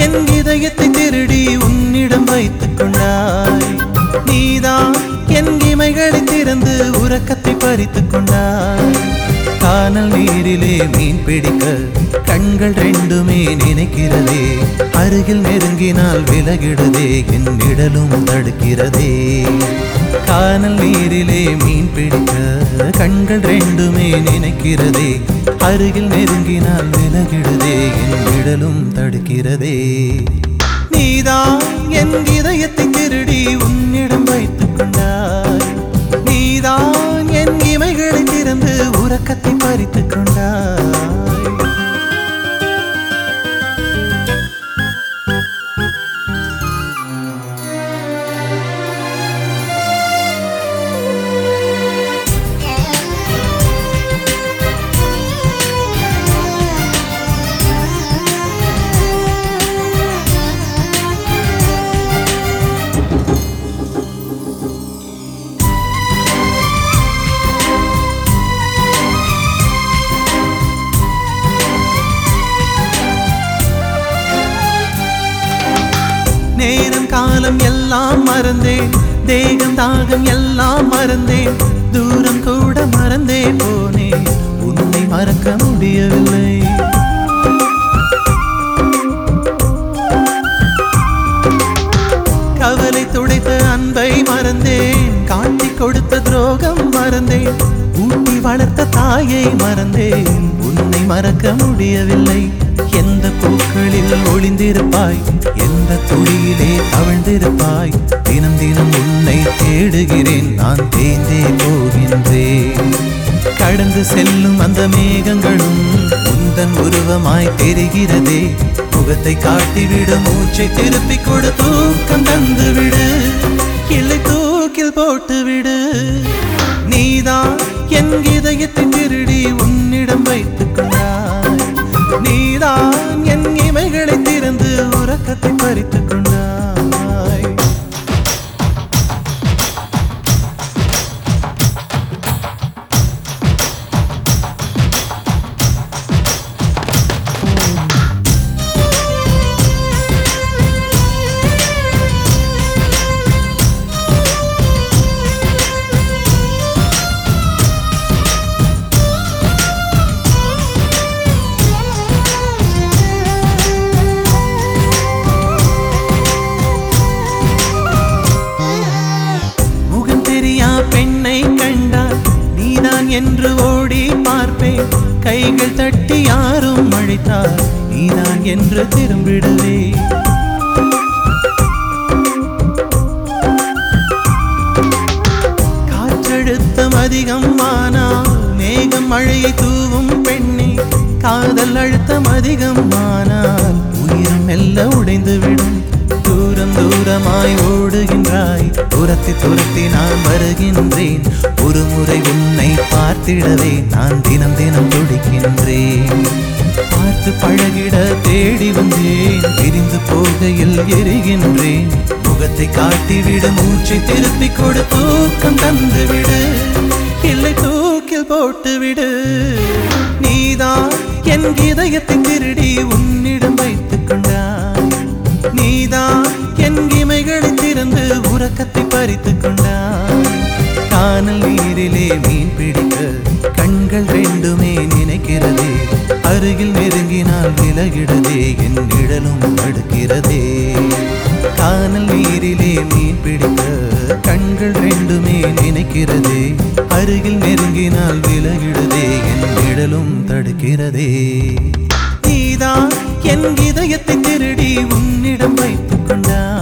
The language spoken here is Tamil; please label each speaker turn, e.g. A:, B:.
A: என் இதயத்தை திருடி உன்னிடம் வைத்துக் கொண்டாய் நீதான் என் இமைகளை திறந்து உறக்கத்தை பறித்துக் கொண்டாய் கானல் நீரிலே மீன் பிடிக்க கண்கள் ரெண்டுமே நினைக்கிறதே அருகில் நெருங்கினால் விலகிடுதே என் நிழலும் தடுக்கிறதே கானல் நீரிலே மீன் பிடிக்க கண்கள் ரெண்டுமே நினைக்கிறதே அருகில் நெருங்கினால் விலகிடுதே என் நிழலும் தடுக்கிறதே நீதான் என் இதயத்தை திருடி உன்னிடம் வைத்துக் கொண்டாய் நீதான் என் இமைகளை திறந்து உறக்கத்தை பறித்துக் கொண்டாய் நேரம் காலம் எல்லாம் மறந்தேன் தேகம் தாகம் எல்லாம் மறந்தேன் தூரம் கூட மறந்தே போனேன் உன்னை மறக்க முடியவில்லை கவலை துடைத்த அன்பை மறந்தேன் காட்டி கொடுத்த துரோகம் மறந்தேன் ஊட்டி வளர்த்த தாயை மறந்தேன் உன்னை மறக்க முடியவில்லை எந்த பூக்களில் ஒளிந்திருப்பாய் எந்த துளியிலே தவழ்ந்திருப்பாய் தினம் தினம் உன்னை தேடுகிறேன் நான் தேய்ந்தே போகின்றேன் கடந்து செல்லும் அந்த மேகங்களும் உந்தன் உருவமாய் தெரிகிறதே முகத்தை காட்டிவிடு மூச்சை திருப்பி கொடு தூக்கம் தந்து விடு கிளை தூக்கில் போட்டு விடு நீதான் என் இதயத்தை திருடி உன்னிடம் வைத்துக் கொண்டாய் நீதான் என் இமைகளை திறந்து உறக்கத்தை பறித்துக் கொண்டாய் முகம் தெரியா பெண்ணை கண்டால் நீதான் என்று ஓடி பார்ப்பேன் கைகள் தட்டி யாரும் அழைத்தால் நீதான் என்று திரும்பிடுவே காற்றழுத்தம் அதிகம் ஆனால் மேகம் மழையை தூவும் பெண்ணே காதல் அழுத்தம் அதிகம் ஆனால் உயிரும் மெல்ல உடைந்து விடும் தூரம் தூரமாய் ஓடுகின்றாய் துரத்தி துரத்தி நான் வருகின்றேன் ஒரு முறை உன்னை பார்த்திடவே நான் தினம் தினம் துடிக்கின்றேன் பார்த்து பழகிட தேடி வந்தேன் பிரிந்து போகையில் எரிகின்றேன் முகத்தை காட்டிவிடு மூச்சை திருப்பி கொடு தூக்கம் தந்து விடு இல்லை தூக்கில் போட்டு விடு நீதான் என் இதயத்தை திருடி உன்னிடம் வைத்துக் கொண்டாய் நீதான் என் இமைகளை திறந்து உறக்கத்தை பறித்துக் கொண்டாய் கானல் நீரிலே மீன் பிடிக்க கண்கள் ரெண்டுமே நினைக்கிறதே அருகில் நெருங்கினால் விலகிடதே என் நிழலும் தடுக்கிறதே கானல் நீரிலே மீன் பிடிக்க கண்கள் ரெண்டுமே நினைக்கிறதே அருகில் நெருங்கினால் விலகிடதே என் நிழலும் தடுக்கிறதே நீதான் என் இதயத்தை திருடி உன்னிடம் வைத்துக் கொண்டாய்